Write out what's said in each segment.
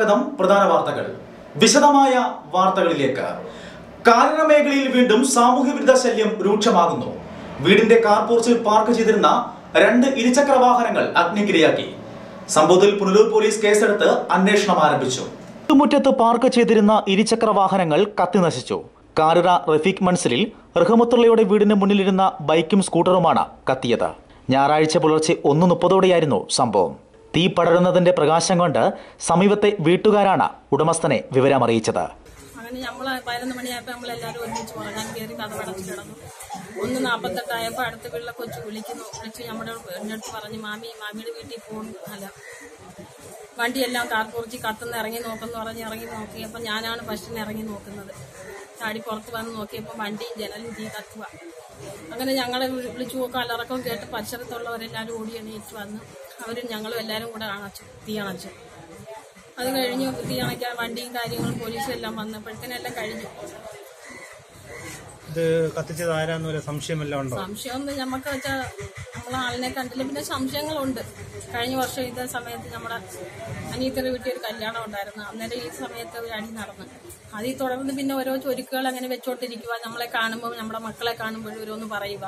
സ്വാഗതം പ്രധാന വാർത്തകൾ വിശദമായ വാർത്തകളിലേക്ക് കാനന മേഖലയിൽ വീണ്ടും സാമൂഹ്യ വിരുദ്ധ ശല്യം രൂക്ഷമാകുന്നു വീടിന്റെ കാർപോർച്ചിൽ പാർക്ക് ചെയ്തിരുന്ന രണ്ട് ഇരുചക്ര വാഹനങ്ങൾ അഗ്നിക്കിരയാക്കി സംഭവത്തിൽ പുനലൂർ പോലീസ് കേസെടുത്ത് അന്വേഷണം ആരംഭിച്ചു മുറ്റത്ത് പാർക്ക് ചെയ്തിരുന്ന ഇരുചക്ര വാഹനങ്ങൾ കത്തി നശിച്ചു കാരറ റഫീഖ് മൻസിലിൽ റഹമത്തുള്ളയുടെ വീടിന് മുന്നിലിരുന്ന ബൈക്കും സ്കൂട്ടറുമാണ് കത്തിയത് ഞായറാഴ്ച പുലർച്ചെ ഒന്ന് മുപ്പതോടെയായിരുന്നു സംഭവം തീ പടരുന്നതിന്റെ പ്രകാശം കൊണ്ട് സമീപത്തെ വീട്ടുകാരാണ് ഉടമസ്ഥനെ വിവരമറിയിച്ചത് അങ്ങനെ നമ്മള് പതിനൊന്ന് മണിയായപ്പോ നമ്മളെല്ലാരും ഒന്നിച്ച് പോകാം ഞാൻ കയറി കഥ അടച്ചു കിടന്നു ഒന്ന് നാപ്പത്തെട്ടായപ്പോ അടുത്ത വീട്ടിലെ കൊച്ചു വിളിക്കുന്നു വിളിച്ച് നമ്മുടെ എൻ്റെ അടുത്ത് പറഞ്ഞു മാമി മാമിയുടെ വീട്ടിൽ പോകുന്നു അല്ല വണ്ടിയെല്ലാം കാർ കുറിച്ച് കത്തുന്ന ഇറങ്ങി നോക്കെന്ന് പറഞ്ഞ് ഇറങ്ങി നോക്കിയപ്പോൾ ഞാനാണ് ഫസ്റ്റിന് ഇറങ്ങി നോക്കുന്നത് ചാടി പുറത്ത് വന്ന് നോക്കിയപ്പോൾ വണ്ടിയും ജനലും തീ കത്തുക അങ്ങനെ ഞങ്ങളെ വിളി- വിളിച്ചു നോക്കാൻ അലറക്കം കേട്ട് പരിസരത്തുള്ളവരെല്ലാവരും ഓടി എണീറ്റ് വന്ന് അവരും ഞങ്ങളും എല്ലാവരും കൂടെ അണച്ചു തീ അണച്ചു അത് കഴിഞ്ഞ് തീ അണയ്ക്കാൻ വണ്ടിയും കാര്യങ്ങളും പോലീസും എല്ലാം വന്നപ്പോഴത്തേനെല്ലാം കഴിഞ്ഞു ഇത് കത്തിച്ചത് ആരാന്നൊരു സംശയമെല്ലാം ഉണ്ടോ സംശയമൊന്നും നമുക്ക് വെച്ചാൽ നമ്മളെ ആളിനെ കണ്ടില്ല പിന്നെ സംശയങ്ങളുണ്ട് കഴിഞ്ഞ വർഷം ഇതേ സമയത്ത് നമ്മുടെ അനിയത്തിയുടെ വീട്ടിൽ ഒരു കല്യാണം ഉണ്ടായിരുന്നു അന്നേരം ഈ സമയത്ത് ഒരു അടി നടന്നു അതിൽ തുടർന്ന് പിന്നെ ഓരോ ചൊരുക്കുകൾ അങ്ങനെ വെച്ചോണ്ടിരിക്കുക നമ്മളെ കാണുമ്പോൾ നമ്മുടെ മക്കളെ കാണുമ്പോഴും ഓരോന്ന് പറയുക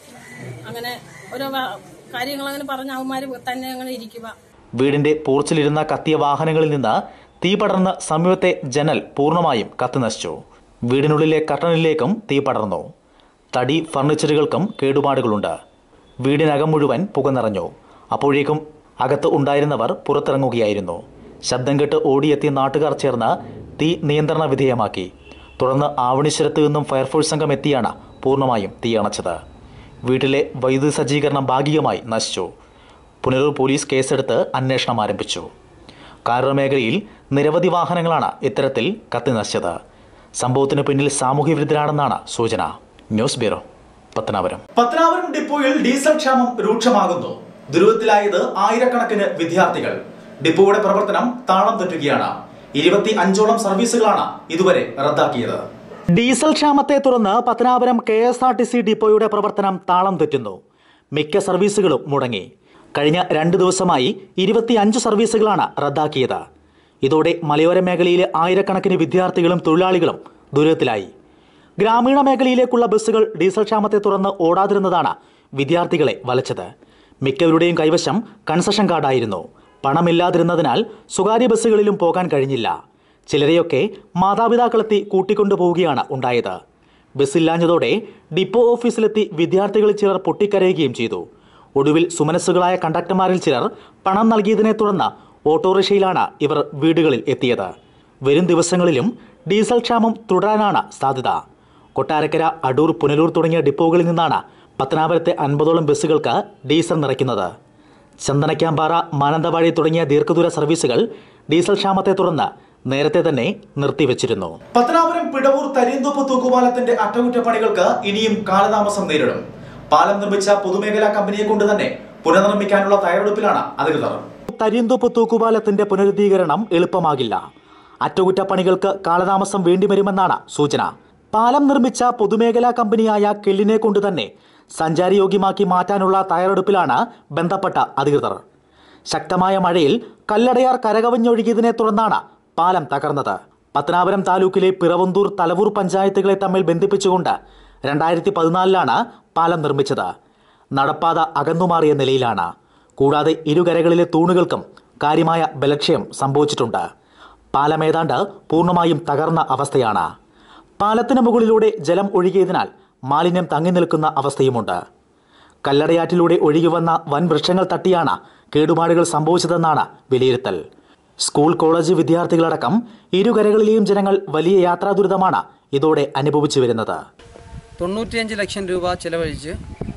അങ്ങനെ ഓരോ വ- കാര്യങ്ങൾ അങ്ങനെ പറഞ്ഞ അവന്മാർ തന്നെ അങ്ങനെ ഇരിക്കുക വീടിന്റെ പോർച്ചിലിരുന്ന കത്തിയ വാഹനങ്ങളിൽ നിന്ന് തീ പടർന്ന് സമീപത്തെ ജനൽ പൂർണ്ണമായും കത്തിനശിച്ചു വീടിനുള്ളിലെ കട്ടണിലേക്കും തീ പടർന്നു തടി ഫർണിച്ചറുകൾക്കും കേടുപാടുകളുണ്ട് വീടിനകം മുഴുവൻ പുക നിറഞ്ഞു അപ്പോഴേക്കും അകത്ത് ഉണ്ടായിരുന്നവർ പുറത്തിറങ്ങുകയായിരുന്നു ശബ്ദം കേട്ട് ഓടിയെത്തിയ നാട്ടുകാർ ചേർന്ന് തീ നിയന്ത്രണ വിധേയമാക്കി തുടർന്ന് ആവണിശ്വരത്ത് നിന്നും ഫയർഫോഴ്സ് സംഘം എത്തിയാണ് പൂർണ്ണമായും തീ അണച്ചത് വീട്ടിലെ വൈദ്യുതി സജ്ജീകരണം ഭാഗികമായി നശിച്ചു പുനലൂർ പോലീസ് കേസെടുത്ത് അന്വേഷണം ആരംഭിച്ചു കാരർ മേഖലയിൽ നിരവധി വാഹനങ്ങളാണ് ഇത്തരത്തിൽ കത്തിനശിച്ചത് സംഭവത്തിന് പിന്നിൽ സാമൂഹ്യ വിരുദ്ധരാണെന്നാണ് സൂചന ന്യൂസ് ബ്യൂറോ പത്തനാപുരം പത്തനാപുരം ഡിപ്പോയിൽ ഡീസൽ ക്ഷാമം രൂക്ഷമാകുന്നു ദുരിതത്തിലായത് ആയിരക്കണക്കിന് വിദ്യാർത്ഥികൾ ഡിപ്പോയുടെ പ്രവർത്തനം താളം തെറ്റുകയാണ് ഇരുപത്തി അഞ്ചോളം സർവീസുകളാണ് ഇതുവരെ റദ്ദാക്കിയത് ഡീസൽ ക്ഷാമത്തെ തുടർന്ന് Pathanapuram K S R T C ഡിപ്പോയുടെ പ്രവർത്തനം താളം തെറ്റുന്നു മിക്ക സർവീസുകളും മുടങ്ങി കഴിഞ്ഞ രണ്ട് ദിവസമായി ഇരുപത്തിയഞ്ച് സർവീസുകളാണ് റദ്ദാക്കിയത് ഇതോടെ മലയോര മേഖലയിലെ ആയിരക്കണക്കിന് വിദ്യാർത്ഥികളും തൊഴിലാളികളും ദുരിതത്തിലായി ഗ്രാമീണ മേഖലയിലേക്കുള്ള ബസ്സുകൾ ഡീസൽ ക്ഷാമത്തെ തുടർന്ന് ഓടാതിരുന്നതാണ് വിദ്യാർത്ഥികളെ വലച്ചത് മിക്കവരുടെയും കൈവശം കൺസഷൻ കാർഡായിരുന്നു പണമില്ലാതിരുന്നതിനാൽ സ്വകാര്യ ബസ്സുകളിലും പോകാൻ കഴിഞ്ഞില്ല ചിലരെയൊക്കെ മാതാപിതാക്കളെത്തി കൂട്ടിക്കൊണ്ടുപോവുകയാണ് ഉണ്ടായത് ബസ്സില്ലാഞ്ഞതോടെ ഡിപ്പോ ഓഫീസിലെത്തി വിദ്യാർത്ഥികളിൽ ചിലർ പൊട്ടിക്കരയുകയും ചെയ്തു ഒടുവിൽ സുമനസ്സുകളായ കണ്ടക്ടർമാരിൽ ചിലർ പണം നൽകിയതിനെ തുടർന്ന് ഓട്ടോറിക്ഷയിലാണ് ഇവർ വീടുകളിൽ എത്തിയത് വരും ദിവസങ്ങളിലും ഡീസൽ ക്ഷാമം തുടരാനാണ് സാധ്യത കൊട്ടാരക്കര അടൂർ പുനലൂർ തുടങ്ങിയ ഡിപ്പോകളിൽ നിന്നാണ് പത്തനാപുരത്തെ അൻപതോളം ബസ്സുകൾക്ക് ഡീസൽ നിറയ്ക്കുന്നത് ചന്ദനക്കാമ്പാറ മാനന്തവാടി തുടങ്ങിയ ദീർഘദൂര സർവീസുകൾ ഡീസൽ ക്ഷാമത്തെ തുടർന്ന് നേരത്തെ തന്നെ നിർത്തിവെച്ചിരുന്നു പത്തനാപുരം പിടവൂർ തരിയന്തോപ്പ് തൂക്കുപാലത്തിന്റെ അറ്റകുറ്റപ്പണികൾക്ക് ഇനിയും കാലതാമസം നേരിടും പാലം നിർമ്മിച്ച പൊതുമേഖലാ കമ്പനിയെ കൊണ്ട് തന്നെ പുനർനിർമ്മിക്കാനുള്ള തയ്യാറെടുപ്പിലാണ് അധികൃതർ തരിയന്തോപ്പ് തൂക്കുപാലത്തിന്റെ പുനരുദ്ധീകരണം എളുപ്പമാകില്ല അറ്റകുറ്റപ്പണികൾക്ക് കാലതാമസം വേണ്ടിവരുമെന്നാണ് സൂചന പാലം നിർമ്മിച്ച പൊതുമേഖലാ കമ്പനിയായ കെല്ലിനെ കൊണ്ട് തന്നെ സഞ്ചാരയോഗ്യമാക്കി മാറ്റാനുള്ള തയ്യാറെടുപ്പിലാണ് ബന്ധപ്പെട്ട അധികൃതർ ശക്തമായ മഴയിൽ കല്ലടയാർ കരകവിഞ്ഞൊഴുകിയതിനെ തുടർന്നാണ് പാലം തകർന്നത് പത്തനാപുരം താലൂക്കിലെ പിറവന്തൂർ തലവൂർ പഞ്ചായത്തുകളെ തമ്മിൽ ബന്ധിപ്പിച്ചുകൊണ്ട് രണ്ടായിരത്തി പതിനാലിലാണ് പാലം നിർമ്മിച്ചത് നടപ്പാത അകന്നുമാറിയ നിലയിലാണ് കൂടാതെ ഇരുകരകളിലെ തൂണുകൾക്കും കാര്യമായ ബലക്ഷയം സംഭവിച്ചിട്ടുണ്ട് പാലം ഏതാണ്ട് പൂർണ്ണമായും തകർന്ന അവസ്ഥയാണ് പാലത്തിന് മുകളിലൂടെ ജലം ഒഴുകിയതിനാൽ മാലിന്യം തങ്ങി നിൽക്കുന്ന അവസ്ഥയുമുണ്ട് കല്ലടയാറ്റിലൂടെ ഒഴുകിവന്ന വൻ വൃക്ഷങ്ങൾ തട്ടിയാണ് കേടുപാടുകൾ സംഭവിച്ചതെന്നാണ് വിലയിരുത്തൽ സ്കൂൾ കോളേജ് വിദ്യാർത്ഥികളടക്കം ഇരുകരകളിലെയും ജനങ്ങൾ വലിയ യാത്രാ ദുരിതമാണ് ഇതോടെ അനുഭവിച്ചു വരുന്നത് തൊണ്ണൂറ്റിയഞ്ച് ലക്ഷം രൂപ ചിലവഴിച്ച്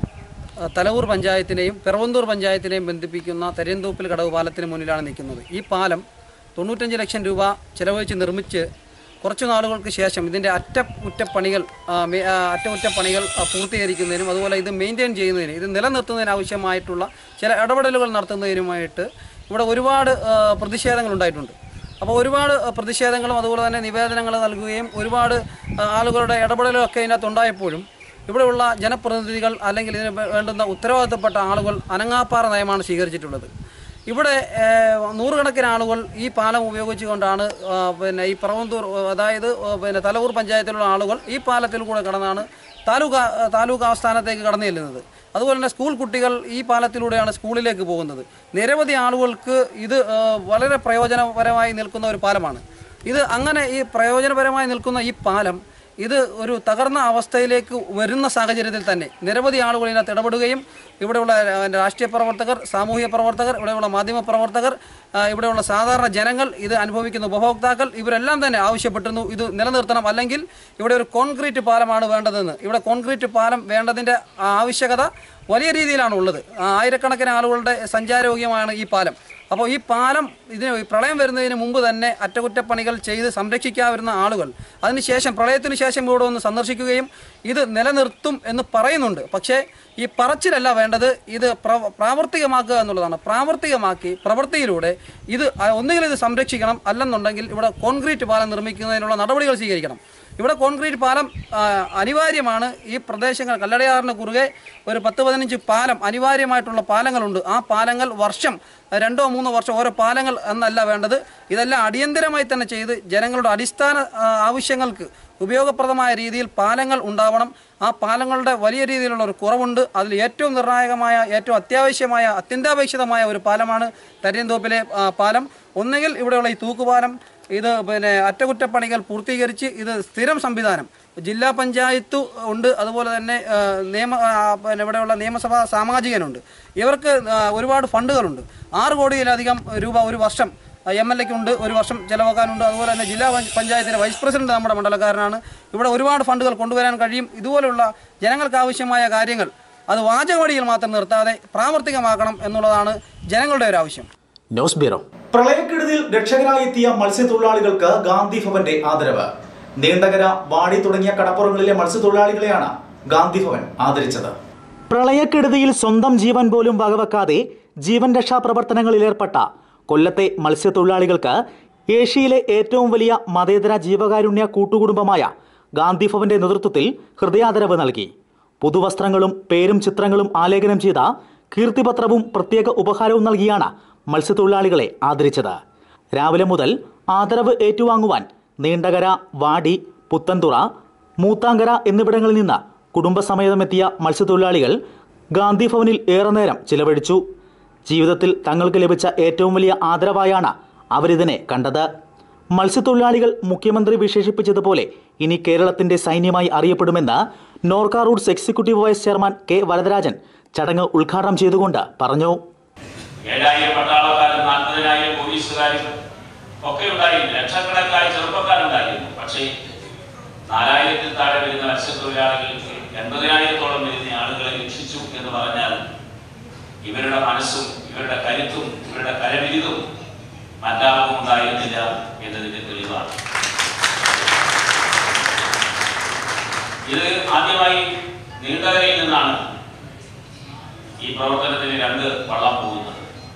ആ, തലവൂർ പഞ്ചായത്തിനെയും പിറവന്തൂർ പഞ്ചായത്തിനെയും ബന്ധിപ്പിക്കുന്ന തെരയന്തോപ്പിൽ കടവ് പാലത്തിന് മുന്നിലാണ് നിൽക്കുന്നത് ഈ പാലം തൊണ്ണൂറ്റഞ്ച് ലക്ഷം രൂപ ചിലവഴിച്ച് നിർമ്മിച്ച് കുറച്ചു നാളുകൾക്ക് ശേഷം ഇതിൻ്റെ അറ്റകുറ്റപ്പണികൾ ആ, മെ- ആ, അറ്റകുറ്റപ്പണികൾ ആ, പൂർത്തീകരിക്കുന്നതിനും അതുപോലെ ഇത് മെയിൻറ്റെയിൻ ചെയ്യുന്നതിനും ഇത് നിലനിർത്തുന്നതിന് ആവശ്യമായിട്ടുള്ള ചില ഇടപെടലുകൾ നടത്തുന്നതിനുമായിട്ട് ഇവിടെ ഒരുപാട് ആ, പ്രതിഷേധങ്ങൾ ഉണ്ടായിട്ടുണ്ട് അപ്പോൾ ഒരുപാട് അഹ്, പ്രതിഷേധങ്ങളും അതുപോലെ തന്നെ നിവേദനങ്ങൾ നൽകുകയും ഒരുപാട് അഹ്, ആളുകളുടെ ഇടപെടലൊക്കെ ഇതിനകത്ത് ഉണ്ടായപ്പോഴും ഇവിടെയുള്ള ജനപ്രതിനിധികൾ അല്ലെങ്കിൽ ഇതിന് വേ- വേണ്ടുന്ന ഉത്തരവാദിത്തപ്പെട്ട ആളുകൾ അനങ്ങാപ്പാറ നയമാണ് സ്വീകരിച്ചിട്ടുള്ളത് ഇവിടെ ഏഹ്, നൂറുകണക്കിന് ആളുകൾ ഈ പാലം ഉപയോഗിച്ചുകൊണ്ടാണ് ആ, പിന്നെ ഈ പറവന്തൂർ അതായത് ആ, പിന്നെ തലവൂർ പഞ്ചായത്തിലുള്ള ആളുകൾ ഈ പാലത്തിൽ കൂടെ കടന്നാണ് താലൂക്ക് ആ- താലൂക്ക് ആസ്ഥാനത്തേക്ക് കടന്നു ചെല്ലുന്നത് അതുപോലെ തന്നെ സ്കൂൾ കുട്ടികൾ ഈ പാലത്തിലൂടെയാണ് സ്കൂളിലേക്ക് പോകുന്നത് നിരവധി ആളുകൾക്ക് ഇത് ആ, വളരെ പ്രയോജനപരമായി നിൽക്കുന്ന ഒരു പാലമാണ് ഇത് അങ്ങനെ ഈ പ്രയോജനപരമായി നിൽക്കുന്ന ഈ പാലം ഇത് ഒരു തകർന്ന അവസ്ഥയിലേക്ക് വരുന്ന സാഹചര്യത്തിൽ തന്നെ നിരവധി ആളുകൾ ഇതിനകത്ത് ഇടപെടുകയും ഇവിടെയുള്ള ആ, രാഷ്ട്രീയ പ്രവർത്തകർ സാമൂഹിക പ്രവർത്തകർ ഇവിടെയുള്ള മാധ്യമ പ്രവർത്തകർ ആ, ഇവിടെയുള്ള സാധാരണ ജനങ്ങൾ ഇത് അനുഭവിക്കുന്ന ഉപഭോക്താക്കൾ ഇവരെല്ലാം തന്നെ ആവശ്യപ്പെട്ടിരുന്നു ഇത് നിലനിർത്തണം അല്ലെങ്കിൽ ഇവിടെ ഒരു കോൺക്രീറ്റ് പാലമാണ് വേണ്ടതെന്ന് ഇവിടെ കോൺക്രീറ്റ് പാലം വേണ്ടതിൻ്റെ ആവശ്യകത വലിയ രീതിയിലാണ് ഉള്ളത് ആ, ആയിരക്കണക്കിന് ആളുകളുടെ സഞ്ചാരയോഗ്യമാണ് ഈ പാലം അപ്പോൾ ഈ പാലം ഇതിന് ഈ പ്രളയം വരുന്നതിന് മുമ്പ് തന്നെ അറ്റകുറ്റപ്പണികൾ ചെയ്ത് സംരക്ഷിക്കാവുന്ന ആളുകൾ അതിനുശേഷം പ്രളയത്തിന് ശേഷം ഇവിടെ ഒന്ന് സന്ദർശിക്കുകയും ഇത് നിലനിർത്തും എന്ന് പറയുന്നുണ്ട് പക്ഷേ ഈ പറച്ചിലല്ല വേണ്ടത് ഇത് പ്ര- പ്രാവർത്തികമാക്കുക എന്നുള്ളതാണ് പ്രാവർത്തികമാക്കി പ്രവൃത്തിയിലൂടെ ഇത് അ- ഒന്നുകിൽ ഇത് സംരക്ഷിക്കണം അല്ലെന്നുണ്ടെങ്കിൽ ഇവിടെ കോൺക്രീറ്റ് പാലം നിർമ്മിക്കുന്നതിനുള്ള നടപടികൾ സ്വീകരിക്കണം ഇവിടെ കോൺക്രീറ്റ് പാലം ആ, അനിവാര്യമാണ് ഈ പ്രദേശങ്ങൾ കല്ലടയാറിന് കുറുകെ ഒരു പത്ത് പതിനഞ്ച് പാലം അനിവാര്യമായിട്ടുള്ള പാലങ്ങളുണ്ട് ആ പാലങ്ങൾ വർഷം രണ്ടോ മൂന്നോ വർഷം ഓരോ പാലങ്ങൾ എന്നല്ല വേണ്ടത് ഇതെല്ലാം അടിയന്തരമായി തന്നെ ചെയ്ത് ജനങ്ങളുടെ അടിസ്ഥാന ആ, ആവശ്യങ്ങൾക്ക് ഉപയോഗപ്രദമായ രീതിയിൽ പാലങ്ങൾ ഉണ്ടാവണം ആ പാലങ്ങളുടെ വലിയ രീതിയിലുള്ള ഒരു കുറവുണ്ട് അതിൽ ഏറ്റവും നിർണായകമായ ഏറ്റവും അത്യാവശ്യമായ അത്യന്താപേക്ഷിതമായ ഒരു പാലമാണ് തരിയന്തോപ്പിലെ ആ, പാലം ഒന്നുകിൽ ഇവിടെയുള്ള ഈ തൂക്കുപാലം ഇത് പിന്നെ അറ്റകുറ്റപ്പണികൾ പൂർത്തീകരിച്ച് ഇത് സ്ഥിരം സംവിധാനം ജില്ലാ പഞ്ചായത്ത് ഉണ്ട് അതുപോലെ തന്നെ ആ, നിയമ ആ, പിന്നെ ഇവിടെയുള്ള നിയമസഭാ സാമാജികനുണ്ട് ഇവർക്ക് ആ, ഒരുപാട് ഫണ്ടുകളുണ്ട് ആറ് കോടിയിലധികം രൂപ ഒരു വർഷം എം എൽ എക്ക് ഉണ്ട് ഒരു വർഷം ചിലവാക്കാനുണ്ട് അതുപോലെ തന്നെ ജില്ലാ പഞ്ച- പഞ്ചായത്തിൻ്റെ വൈസ് പ്രസിഡന്റ് നമ്മുടെ മണ്ഡലക്കാരനാണ് ഇവിടെ ഒരുപാട് ഫണ്ടുകൾ കൊണ്ടുവരാൻ കഴിയും ഇതുപോലുള്ള ജനങ്ങൾക്ക് ആവശ്യമായ കാര്യങ്ങൾ അത് വാചകവടിയിൽ മാത്രം നിർത്താതെ പ്രാവർത്തികമാക്കണം എന്നുള്ളതാണ് ജനങ്ങളുടെ ഒരു ആവശ്യം ന്യൂസ് ബ്യൂറോ പ്രളയക്കെടുതിയിൽ രക്ഷകരായി എത്തിയ മത്സ്യത്തൊഴിലാളികൾക്ക് ഗാന്ധി ഭവന്റെ ആദരവ് നീണ്ടകര വാടി തുടങ്ങിയ കടപ്പുറങ്ങളിലെ മത്സ്യത്തൊഴിലാളികളെയാണ് ഗാന്ധി ഭവൻ ആദരിച്ചത് പ്രളയക്കെടുതിയിൽ സ്വന്തം ജീവൻ പോലും വകവെക്കാതെ ജീവൻ രക്ഷാ പ്രവർത്തനങ്ങളിൽ ഏർപ്പെട്ട കൊല്ലത്തെ മത്സ്യത്തൊഴിലാളികൾക്ക് ഏഷ്യയിലെ ഏറ്റവും വലിയ മതേതര ജീവകാരുണ്യ കൂട്ടുകുടുംബമായ ഗാന്ധി ഭവന്റെ നേതൃത്വത്തിൽ ഹൃദയാദരവ് നൽകി പുതുവസ്ത്രങ്ങളും പേരും ചിത്രങ്ങളും ആലേഖനം ചെയ്ത കീർത്തിപത്രവും പ്രത്യേക ഉപഹാരവും നൽകിയാണ് മത്സ്യത്തൊഴിലാളികളെ ആദരിച്ചത് രാവിലെ മുതൽ ആദരവ് ഏറ്റുവാങ്ങുവാൻ നീണ്ടകര വാടി പുത്തൻതുറ മൂത്താങ്കര എന്നിവിടങ്ങളിൽ നിന്ന് കുടുംബസമേതമെത്തിയ മത്സ്യത്തൊഴിലാളികൾ ഗാന്ധി ഭവനിൽ ഏറെ നേരം ചിലവഴിച്ചു ജീവിതത്തിൽ തങ്ങൾക്ക് ലഭിച്ച ഏറ്റവും വലിയ ആദരവായാണ് അവരിതിനെ കണ്ടത് മത്സ്യത്തൊഴിലാളികൾ മുഖ്യമന്ത്രി വിശേഷിപ്പിച്ചതുപോലെ ഇനി കേരളത്തിന്റെ സൈന്യമായി അറിയപ്പെടുമെന്ന് Norka Roots executive vice chairman K Varadarajan ചടങ്ങ് ഉദ്ഘാടനം ചെയ്തുകൊണ്ട് പറഞ്ഞു ഏഴായിരം പട്ടാളക്കാരും നാൽപ്പതിനായിരം പോലീസുകാരും ഒക്കെ ഉണ്ടായിരുന്നു ലക്ഷക്കണക്കായ ചെറുപ്പക്കാരുണ്ടായിരുന്നു പക്ഷേ നാലായിരത്തിൽ താഴെ വരുന്ന മത്സ്യത്തൊഴിലാളികൾക്ക് എൺപതിനായിരത്തോളം വരുന്ന ആളുകളെ രക്ഷിച്ചു എന്ന് പറഞ്ഞാൽ ഇവരുടെ മനസ്സും ഇവരുടെ കരുത്തും ഇവരുടെ കരവിരുതും മറ്റാർക്കും ഉണ്ടായിരുന്നില്ല എന്നതിന്റെ തെളിവാണ് ഇത് ആദ്യമായി നീണ്ടകരയിൽ നിന്നാണ് ഈ പ്രവർത്തനത്തിന് രണ്ട് വള്ളം പോകുന്നത്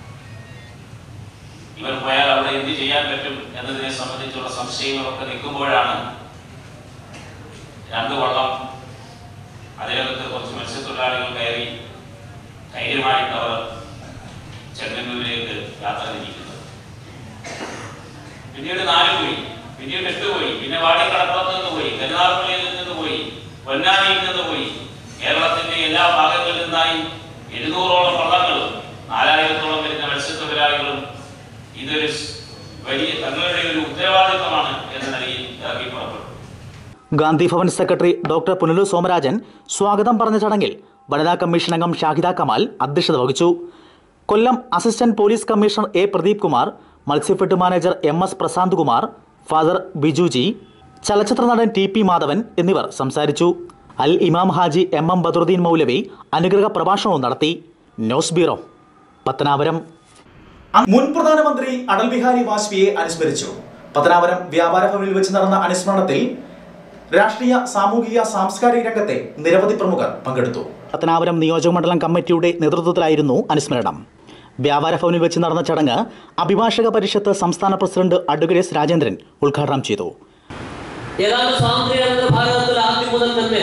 ഇവർ പോയാൽ അവിടെ എന്ത് ചെയ്യാൻ പറ്റും എന്നതിനെ സംബന്ധിച്ചുള്ള സംശയങ്ങളൊക്കെ നിൽക്കുമ്പോഴാണ് രണ്ട് വള്ളം അതിനകത്ത് കുറച്ച് മത്സ്യത്തൊഴിലാളികൾ കയറി ധൈര്യമായിട്ട് അവർ ചെങ്ങന്നൂരിലേക്ക് യാത്ര തിരിക്കുന്നത് പിന്നീട് നാല് പോയി പിന്നീട് എട്ട് പോയി പിന്നെ വാടിക്കടപ്പുറത്ത് നിന്ന് പോയി കരുനാഗപ്പള്ളിയിൽ നിന്ന് പോയി പൊന്നാനിയിൽ നിന്ന് പോയി കേരളത്തിന്റെ എല്ലാ ഭാഗങ്ങളിൽ നിന്നായി എഴുന്നൂറോളം വള്ളങ്ങളും നാലായിരത്തോളം വരുന്ന മത്സ്യത്തൊഴിലാളികളും ഇതൊരു സ് വലിയ തങ്ങളുടെ ഒരു ഉത്തരവാദിത്തമാണ് എന്ന നിലയിൽ ഇറങ്ങി പുറപ്പെട്ടു ഗാന്ധി ഭവൻ സെക്രട്ടറി ഡോക്ടർ പുനലൂർ സോമരാജൻ സ്വാഗതം പറഞ്ഞ ചടങ്ങിൽ വനിതാ കമ്മീഷൻ അംഗം ഷാഹിദ കമാൽ അധ്യക്ഷത വഹിച്ചു Kollam assistant police commissioner A Pradeep Kumar Matsyafed manager M S Prashanth Kumar father Bijuji ചലച്ചിത്ര നടൻ ടി പി മാധവൻ എന്നിവർ സംസാരിച്ചു അൽ ഇമാം ഹാജി എം എം ബദറുദ്ദീൻ മൗലവി അനുഗ്രഹ പ്രഭാഷണവും നടത്തി ന്യൂസ് ബ്യൂറോ പത്തനാപുരം മുൻ പ്രധാനമന്ത്രി അടൽ ബിഹാരി വാജ്പേയിയെ അനുസ്മരിച്ചു പത്തനാപുരം വ്യാപാര ഭവനിൽ വെച്ച് നടന്ന അനുസ്മരണത്തിൽ രാഷ്ട്രീയ സാമൂഹിക സാംസ്കാരിക രംഗത്തെ നിരവധി പ്രമുഖർ പങ്കെടുത്തു പത്തനാപുരം നിയോജകമണ്ഡലം കമ്മിറ്റിയുടെ നേതൃത്വത്തിലായിരുന്നു അനുസ്മരണം വ്യാപാര ഭവനിൽ വെച്ച് നടന്ന ചടങ്ങ് അഭിഭാഷക പരിഷത്ത് സംസ്ഥാന പ്രസിഡന്റ് അഡ്വക്കേറ്റ് എസ് രാജേന്ദ്രൻ ഉദ്ഘാടനം ചെയ്തു ഏതാണ്ട് സ്വാതന്ത്ര്യാനന്തര ഭാരതത്തിൽ ആദ്യം മുതൽ തന്നെ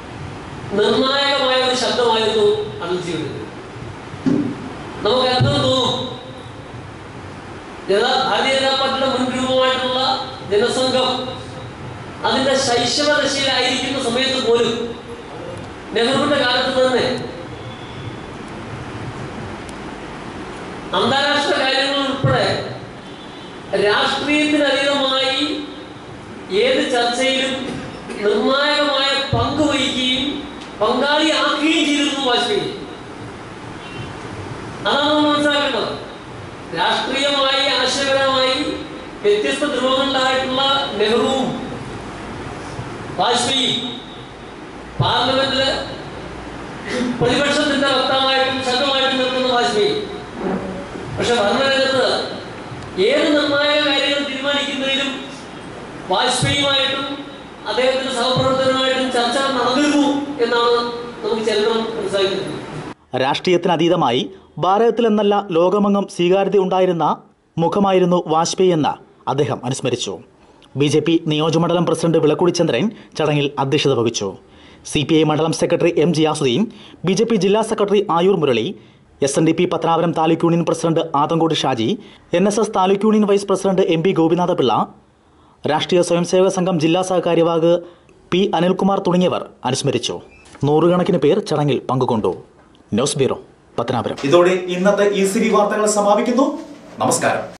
നിർണായകമായ ഒരു ശബ്ദമായിരുന്നു അടൽജിയുടെ നമുക്ക് അത്ഭുതം തോന്നും ജനതാ ഭാരതീയ ജനതാ പാർട്ടിയുടെ മുൻ രൂപമായിട്ടുള്ള ജനസംഘം അതിന്റെ ശൈശവ ദശയിലായിരിക്കുന്ന സമയത്ത് പോലും നെഹ്റുവിന്റെ കാലത്ത് തന്നെ അന്താരാഷ്ട്ര കാര്യങ്ങൾ ഉൾപ്പെടെ രാഷ്ട്രീയത്തിനതീതമായി ഏത് ചർച്ചയിലും നിർണായകമായ പങ്ക് വഹിക്കുകയും പങ്കാളിയാക്കുകയും ചെയ്തിരുന്നു വാജ്പേയി അതാണ് നമ്മൾ മനസ്സിലാക്കേണ്ടത് രാഷ്ട്രീയമായി ആശയപരമായി വ്യത്യസ്ത ധ്രുവങ്ങളിലായിട്ടുള്ള നെഹ്റുവും വാജ്പേയി പാർലമെന്റില് പ്രതിപക്ഷത്തിന്റെ വക്താവായിട്ടും ശക്തമായിട്ടും നിൽക്കുന്ന വാജ്പേയി പക്ഷെ ഭരണരംഗത്ത് ഏത് നിർണായക കാര്യങ്ങൾ തീരുമാനിക്കുന്നതിലും വാജ്പേയിയുമായിട്ടും അദ്ദേഹത്തിന്റെ സഹപ്രവർത്തകരുമായിട്ടും ചർച്ച നടന്നിരുന്നു എന്നാണ് നമുക്ക് ചരിത്രം മനസ്സിലാക്കുന്നത് രാഷ്ട്രീയത്തിനതീതമായി ഭാരതത്തിലെന്നല്ല ലോകമെങ്ങും സ്വീകാര്യത ഉണ്ടായിരുന്ന മുഖമായിരുന്നു വാജ്പേയി എന്ന് അദ്ദേഹം അനുസ്മരിച്ചു ബി ജെ പി നിയോജകമണ്ഡലം പ്രസിഡന്റ് വിളക്കുടി ചന്ദ്രൻ ചടങ്ങിൽ അധ്യക്ഷത വഹിച്ചു സി പി ഐ മണ്ഡലം secretary M Jiyasuddin B J P ജില്ലാ secretary Ayur Murali S N D P Pathanapuram taluk union president Athankode Shaji N S S taluk union vice president M P Gopinathapillai Rashtriya Swayamsevak സംഘം ജില്ലാ സഹകാര്യവാഹ് പി അനിൽകുമാർ തുടങ്ങിയവർ അനുസ്മരിച്ചു നൂറുകണക്കിന് പേർ ചടങ്ങിൽ പങ്കുകൊണ്ടു ന്യൂസ് ബ്യൂറോ പത്തനാപുരം ഇതോടെ ഇന്നത്തെ ഇ സി ബി വാർത്തകൾ സമാപിക്കുന്നു നമസ്കാരം